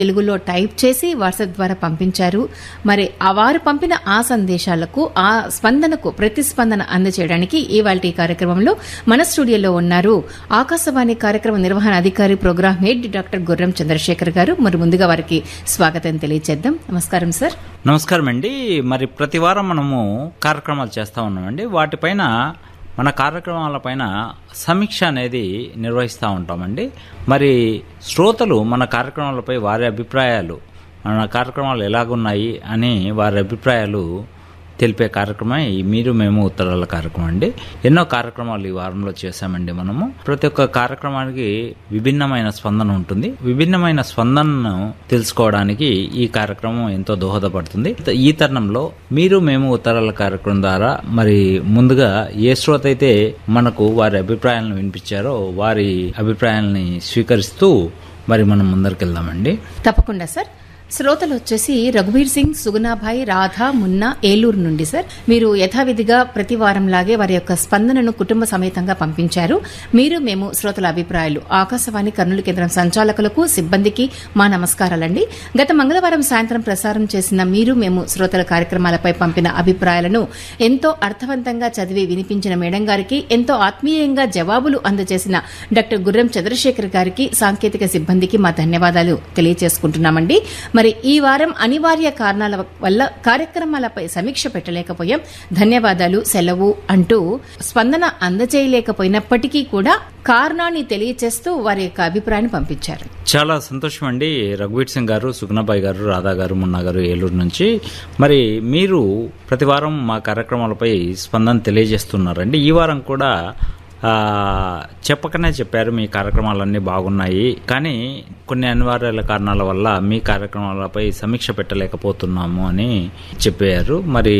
తెలుగులో టైప్ చేసి వాట్సాప్ ద్వారా పంపించారు మరి ఆ వారు పంపిన ఆ సందేశాలకు ఆ స్పందనకు ప్రతిస్పందన అందజేయడానికి ఇవాళ ఈ కార్యక్రమంలో మన స్టూడియోలో ఉన్నారు ఆకాశవాణి కార్యక్రమ నిర్వహణ అధికారి ప్రోగ్రామ్ హెడ్ డాక్టర్ గుర్రం చంద్రశేఖర్ గారు మరి ముందుగా వారికి స్వాగతం తెలియజేద్దాం నమస్కారం సార్ నమస్కారం అండి మరి ప్రతి వారం మనము కార్యక్రమాలు చేస్తూ ఉన్నామండి వాటిపైన మన కార్యక్రమాలపైన సమీక్ష అనేది నిర్వహిస్తూ ఉంటామండి మరి శ్రోతలు మన కార్యక్రమాలపై వారి అభిప్రాయాలు మన కార్యక్రమాలు ఎలాగున్నాయి అని వారి అభిప్రాయాలు తెలిపే కార్యక్రమం ఈ మీరు మేము ఉత్తరాల కార్యక్రమం అండి ఎన్నో కార్యక్రమాలు ఈ వారంలో చేశామండి మనము ప్రతి ఒక్క కార్యక్రమానికి విభిన్నమైన స్పందన ఉంటుంది విభిన్నమైన స్పందనను తెలుసుకోవడానికి ఈ కార్యక్రమం ఎంతో దోహదపడుతుంది ఈ తరుణంలో మీరు మేము ఉత్తరాల కార్యక్రమం ద్వారా మరి ముందుగా ఏ శ్రోత అయితే మనకు వారి అభిప్రాయాలను వినిపించారో వారి అభిప్రాయాలని స్వీకరిస్తూ మరి మనం ముందరికెళ్దామండి తప్పకుండా సార్ శ్రోతలు వచ్చేసి రఘువీర్ సింగ్ సుగుణాభాయ్ రాధా మున్నా ఏలూరు నుండి సార్ మీరు యథావిధిగా ప్రతి వారం లాగే వారి యొక్క స్పందనను కుటుంబ సమేతంగా పంపించారు మీరు మేము శ్రోతల అభిప్రాయాలు ఆకాశవాణి కర్నూలు కేంద్రం సంచాలకులకు సిబ్బందికి మా నమస్కారాలండి గత మంగళవారం సాయంత్రం ప్రసారం చేసిన మీరు మేము శ్రోతల కార్యక్రమాలపై పంపిన అభిప్రాయాలను ఎంతో అర్థవంతంగా చదివి వినిపించిన మేడం గారికి ఎంతో ఆత్మీయంగా జవాబులు అందజేసిన డాక్టర్ గుర్రం చంద్రశేఖర్ గారికి సాంకేతిక సిబ్బందికి మా ధన్యవాదాలు తెలియజేసుకుంటున్నామండి మరి ఈ వారం అనివార్య కారణాల వల్ల కార్యక్రమాలపై సమీక్ష పెట్టలేకపోయాం ధన్యవాదాలు సెలవు అంటూ స్పందన అందజేయలేకపోయినప్పటికీ కూడా కారణాన్ని తెలియచేస్తూ వారి యొక్క అభిప్రాయాన్ని పంపించారు చాలా సంతోషం అండి రఘువీర్ సింగ్ గారు సుగుణబాయి గారు రాధా గారు మున్నా గారు ఏలూరు నుంచి మరి మీరు ప్రతి వారం మా కార్యక్రమాలపై స్పందన తెలియజేస్తున్నారండి ఈ వారం కూడా ఆ, చెప్పకనే చెప్పారు మీ కార్యక్రమాలన్నీ బాగున్నాయి కానీ కొన్ని అనివార్యాల కారణాల వల్ల మీ కార్యక్రమాలపై సమీక్ష పెట్టలేకపోతున్నాము అని చెప్పారు మరి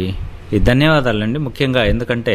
ఈ ధన్యవాదాలండి ముఖ్యంగా ఎందుకంటే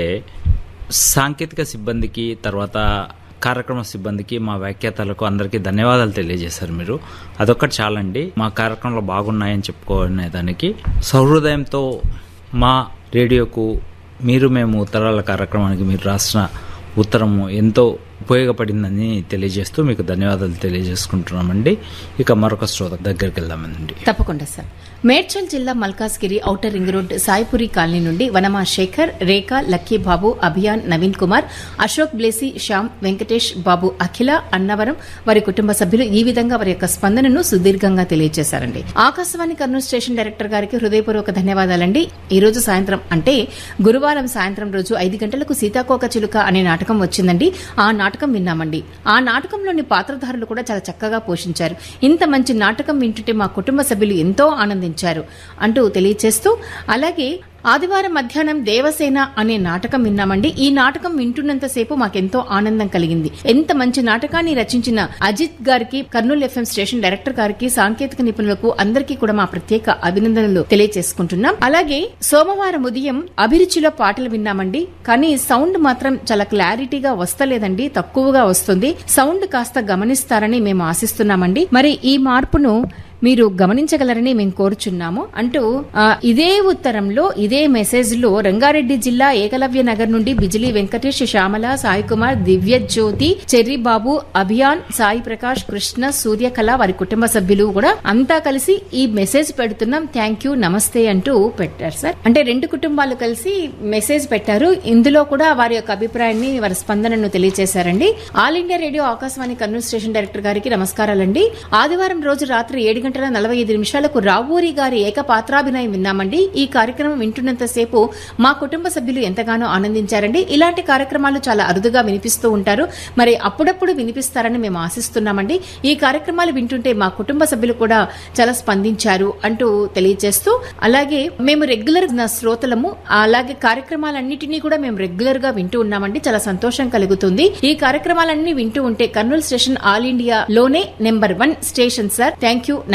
సాంకేతిక సిబ్బందికి తర్వాత కార్యక్రమ సిబ్బందికి మా వ్యాఖ్యాతలకు అందరికీ ధన్యవాదాలు తెలియజేశారు మీరు అదొక్కటి చాలండి మా కార్యక్రమాలు బాగున్నాయని చెప్పుకునే దానికి సహృదయంతో మా రేడియోకు మీరు మేము ఉత్తరాల కార్యక్రమానికి మీరు రాసిన ఉత్తరము ఎంతో ఉపయోగపడిందని తెలియజేస్తూ మీకు ధన్యవాదాలు తెలియజేసుకుంటున్నామండి ఇక మరొక శ్రోత దగ్గరికి వెళ్దామండి తప్పకుండా సార్ మేడ్చల్ జిల్లా Malkajgiri outer ring road Saipuri colony నుండి వనమా శేఖర్ రేఖా లక్కీ బాబు అభియాన్ నవీన్ కుమార్ అశోక్ బ్లేసి శ్యామ్ వెంకటేష్ బాబు అఖిల అన్నవరం వారి కుటుంబ సభ్యులు ఈ విధంగా వారి యొక్క స్పందనను సుదీర్ఘంగా తెలియజేశారండి ఆకాశవాణి కర్నూలు స్టేషన్ డైరెక్టర్ గారికి హృదయపూర్వక ధన్యవాదాలండి ఈ రోజు సాయంత్రం అంటే గురువారం సాయంత్రం రోజు ఐదు గంటలకు సీతాకోక చిలుక అనే నాటకం వచ్చిందండి ఆ నాటకం విన్నామండి ఆ నాటకంలోని పాత్రధారులు కూడా చాలా చక్కగా పోషించారు ఇంత మంచి నాటకం వింటుంటే మా కుటుంబ సభ్యులు ఎంతో ఆనందించారు అంటూ తెలియచేస్తూ అలాగే ఆదివారం మధ్యాహ్నం దేవసేన అనే నాటకం విన్నామండి ఈ నాటకం వింటున్నంతసేపు మాకెంతో ఆనందం కలిగింది ఎంత మంచి నాటకాన్ని రచించిన అజిత్ గారికి కర్నూలు ఎఫ్ఎం స్టేషన్ డైరెక్టర్ గారికి సాంకేతిక నిపుణులకు అందరికీ కూడా మా ప్రత్యేక అభినందనలు తెలియజేసుకుంటున్నాం అలాగే సోమవారం ఉదయం అభిరుచిలో పాటలు విన్నామండి కానీ సౌండ్ మాత్రం చాలా క్లారిటీగా వస్తలేదండి తక్కువగా వస్తుంది సౌండ్ కాస్త గమనిస్తారని మేము ఆశిస్తున్నామండి మరి ఈ మార్పును మీరు గమనించగలరని మేము కోరుచున్నాము అంటూ ఆ, ఇదే ఉత్తరంలో ఇదే మెసేజ్ లో రంగారెడ్డి జిల్లా ఏకలవ్య నగర్ నుండి బిజిలీ వెంకటేష్ శ్యామల సాయి కుమార్ దివ్య జ్యోతి చెర్రి బాబు అభియాన్ సాయి ప్రకాష్ కృష్ణ సూర్యకళ వారి కుటుంబ సభ్యులు కూడా అంతా కలిసి ఈ మెసేజ్ పెడుతున్నాం థ్యాంక్ యూ నమస్తే అంటూ పెట్టారు సార్ అంటే రెండు కుటుంబాలు కలిసి మెసేజ్ పెట్టారు ఇందులో కూడా వారి యొక్క అభిప్రాయాన్ని వారి స్పందనను తెలియజేశారండి All India Radio Akashvani Kurnool station director గారికి నమస్కారాలండి ఆదివారం రోజు రాత్రి ఏడు గంటల నలభై ఐదు నిమిషాలకు రావూరి గారి ఏకపాత్రాభినయం విన్నామండి ఈ కార్యక్రమం వింటున్నంతసేపు మా కుటుంబ సభ్యులు ఎంతగానో ఆనందించారండి ఇలాంటి కార్యక్రమాలు చాలా అరుదుగా వినిపిస్తూ ఉంటారు మరి అప్పుడప్పుడు వినిపిస్తారని మేము ఆశిస్తున్నామండి ఈ కార్యక్రమాలు వింటుంటే మా కుటుంబ సభ్యులు కూడా చాలా స్పందించారు అంటూ తెలియజేస్తూ అలాగే మేము రెగ్యులర్ నా శ్రోతలము అలాగే కార్యక్రమాలన్నిటినీ కూడా మేము రెగ్యులర్ గా వింటూ ఉన్నామండి చాలా సంతోషం కలుగుతుంది ఈ కార్యక్రమాలన్నీ వింటూ ఉంటే కర్నూలు స్టేషన్ ఆల్ ఇండియా లోనే number one station sir thank you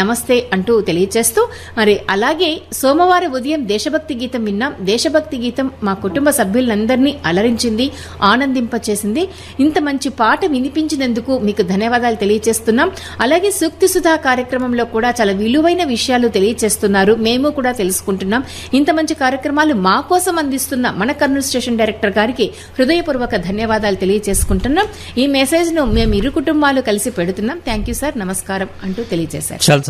నమస్తే అంటూ తెలియజేస్తూ మరి అలాగే సోమవారం ఉదయం దేశభక్తి గీతం విన్నాం దేశభక్తి గీతం మా కుటుంబ సభ్యులందరినీ అలరించింది ఆనందింపచేసింది ఇంత మంచి పాట వినిపించినందుకు మీకు ధన్యవాదాలు తెలియజేస్తున్నాం అలాగే సూక్తి సుధా కార్యక్రమంలో కూడా చాలా విలువైన విషయాలు తెలియజేస్తున్నారు మేము కూడా తెలుసుకుంటున్నాం ఇంత మంచి కార్యక్రమాలు మా కోసం అందిస్తున్న మన కర్నూలు స్టేషన్ డైరెక్టర్ గారికి హృదయపూర్వక ధన్యవాదాలు తెలియజేసుకుంటున్నాం ఈ మెసేజ్ ను మేము ఇరు కుటుంబాలు కలిసి పెడుతున్నాం థ్యాంక్ యూ సార్ నమస్కారం అంటూ తెలియజేశారు చాలా